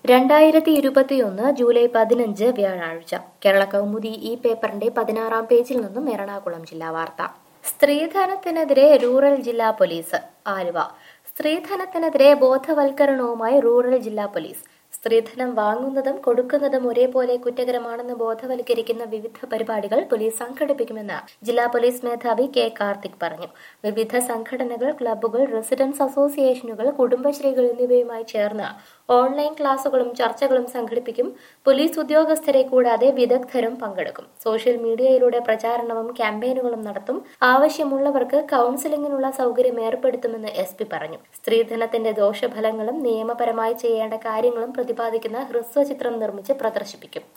രണ്ടായിരത്തി ഇരുപത്തിയൊന്ന് ജൂലൈ പതിനഞ്ച് വ്യാഴാഴ്ച കേരള കൗമുദി ഈ പേപ്പറിന്റെ പതിനാറാം പേജിൽ നിന്നും എറണാകുളം ജില്ലാ വാർത്ത സ്ത്രീധനത്തിനെതിരെ റൂറൽ ജില്ലാ പോലീസ് ആലുവ സ്ത്രീധനത്തിനെതിരെ ബോധവൽക്കരണവുമായി റൂറൽ ജില്ലാ പോലീസ് സ്ത്രീധനം വാങ്ങുന്നതും കൊടുക്കുന്നതും ഒരേപോലെ കുറ്റകരമാണെന്ന് ബോധവൽക്കരിക്കുന്ന വിവിധ പരിപാടികൾ പോലീസ് സംഘടിപ്പിക്കുമെന്ന് ജില്ലാ പോലീസ് മേധാവി കെ കാർത്തിക് പറഞ്ഞു വിവിധ സംഘടനകൾ ക്ലബ്ബുകൾ റെസിഡൻസ് അസോസിയേഷനുകൾ കുടുംബശ്രീകൾ എന്നിവയുമായി ചേർന്ന് ഓൺലൈൻ ക്ലാസുകളും ചർച്ചകളും സംഘടിപ്പിക്കും പോലീസ് ഉദ്യോഗസ്ഥരെ കൂടാതെ വിദഗ്ധരും പങ്കെടുക്കും സോഷ്യൽ മീഡിയയിലൂടെ പ്രചാരണവും ക്യാമ്പയിനുകളും നടത്തും ആവശ്യമുള്ളവർക്ക് കൌൺസിലിംഗിനുള്ള സൗകര്യം ഏർപ്പെടുത്തുമെന്ന് എസ് പി പറഞ്ഞു സ്ത്രീധനത്തിന്റെ ദോഷഫലങ്ങളും നിയമപരമായി ചെയ്യേണ്ട കാര്യങ്ങളും പ്രതിപാദിക്കുന്ന ഹ്രസ്വചിത്രം നിർമ്മിച്ച് പ്രദർശിപ്പിക്കും